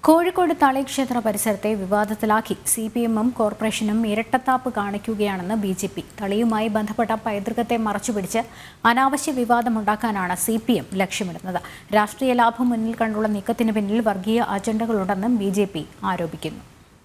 കോഴിക്കോട് തളിക്ഷേത്ര പരിസരത്തെ വിവാദത്തിലാക്കി C P എമ്മും കോർപ്പറേഷനും ഇരട്ടത്താപ്പ് കാണിക്കുകയാണെന്ന് ബി ജെ പി തളിയുമായി ബന്ധപ്പെട്ട പൈതൃകത്തെ മറച്ചുപിടിച്ച് അനാവശ്യ വിവാദമുണ്ടാക്കാനാണ് സി പി എം ലക്ഷ്യമിടുന്നത് രാഷ്ട്രീയ ലാഭം മുന്നിൽ കണ്ടുള്ള നീക്കത്തിന് പിന്നിൽ വർഗീയ അജണ്ടകളുണ്ടെന്നും ബി ജെ പി ആരോപിക്കുന്നു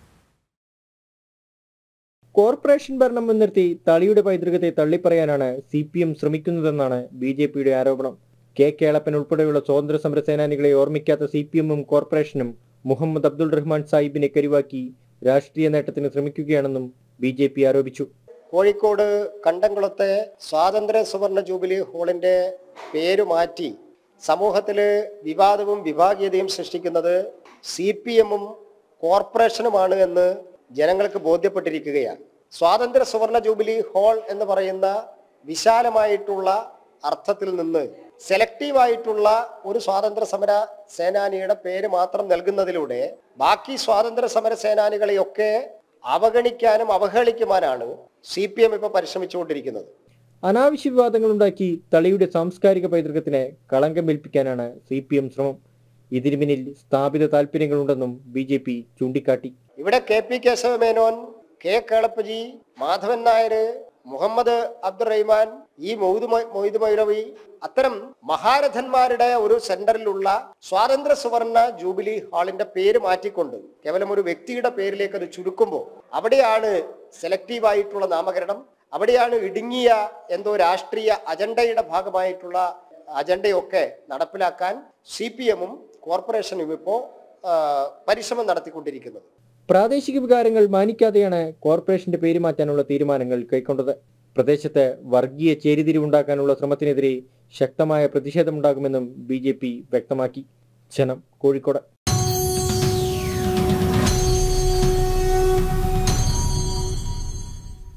കോർപ്പറേഷൻ ഭരണം മുൻനിർത്തി തളിയുടെ പൈതൃകത്തെ തള്ളിപ്പറയാനാണ് സി പി എം ശ്രമിക്കുന്നതെന്നാണ് ബി ജെ പിയുടെ ആരോപണം കെ കേളപ്പൻ ഉൾപ്പെടെയുള്ള സ്വാതന്ത്ര്യ സമര സേനാനികളെ ഓർമ്മിക്കാത്ത സി പി എമ്മും കോർപ്പറേഷനും മുഹമ്മദ് അബ്ദുൾ റഹ്മാൻ സാഹിബിനെ കരിവാക്കി രാഷ്ട്രീയ നേട്ടത്തിന് ശ്രമിക്കുകയാണെന്നും ബി ജെ പി ആരോപിച്ചു കോഴിക്കോട് കണ്ടംകുളത്തെ സ്വാതന്ത്ര്യ സുവർണ ജൂബിലി ഹാളിന്റെ പേര് മാറ്റി സമൂഹത്തിൽ വിവാദവും വിഭാഗീയതയും സൃഷ്ടിക്കുന്നത് സി പി എമ്മും കോർപ്പറേഷനുമാണ് എന്ന് ജനങ്ങൾക്ക് ബോധ്യപ്പെട്ടിരിക്കുകയാണ് സ്വാതന്ത്ര്യ സുവർണ ജൂബിലി ഹാൾ എന്ന് പറയുന്ന വിശാലമായിട്ടുള്ള അർത്ഥത്തിൽ നിന്ന് സെലക്റ്റീവായിട്ടുള്ള ഒരു സ്വാതന്ത്ര്യ സമര സേനാനിയുടെ പേര് മാത്രം നൽകുന്നതിലൂടെ ബാക്കി സ്വാതന്ത്ര്യ സമര സേനാനികളെയൊക്കെ അവഗണിക്കാനും അവഹേളിക്കുവാനാണ് സി പി എം ഇപ്പൊ പരിശ്രമിച്ചുകൊണ്ടിരിക്കുന്നത് അനാവശ്യ വിവാദങ്ങൾ ഉണ്ടാക്കി തളിയുടെ സാംസ്കാരിക പൈതൃകത്തിന് കളങ്കം ഏൽപ്പിക്കാനാണ് സി പി എം ശ്രമം ഇതിനു പിന്നിൽ സ്ഥാപിത താല്പര്യങ്ങളുണ്ടെന്നും ബി ജെ പി ചൂണ്ടിക്കാട്ടി ഇവിടെ K P Kesava Menon K Kelappaji Madhavan Nair Muhammad Abdurahman ഈ മൊയ്തു മൊയ്തു മൈലവി അത്തരം മഹാരഥന്മാരുടെ ഒരു സെന്ററിലുള്ള സ്വാതന്ത്ര്യ സുവർണ ജൂബിലി ഹാളിന്റെ പേര് മാറ്റിക്കൊണ്ട് കേവലം ഒരു വ്യക്തിയുടെ പേരിലേക്ക് അത് ചുരുക്കുമ്പോൾ അവിടെയാണ് സെലക്റ്റീവായിട്ടുള്ള നാമകരണം അവിടെയാണ് ഇടുങ്ങിയ എന്തോ രാഷ്ട്രീയ അജണ്ടയുടെ ഭാഗമായിട്ടുള്ള അജണ്ടയൊക്കെ നടപ്പിലാക്കാൻ സി പി എമ്മും കോർപ്പറേഷനും ഇപ്പോൾ പരിശ്രമം നടത്തിക്കൊണ്ടിരിക്കുന്നത് പ്രാദേശിക വികാരങ്ങൾ മാനിക്കാതെയാണ് കോർപ്പറേഷന്റെ പേര് മാറ്റാനുള്ള തീരുമാനങ്ങൾ കൈക്കൊണ്ടത് പ്രദേശത്ത് വർഗീയ ചേരിതിരിവുണ്ടാക്കാനുള്ള ശ്രമത്തിനെതിരെ ശക്തമായ പ്രതിഷേധമുണ്ടാകുമെന്നും ബി വ്യക്തമാക്കി ജനം കോഴിക്കോട്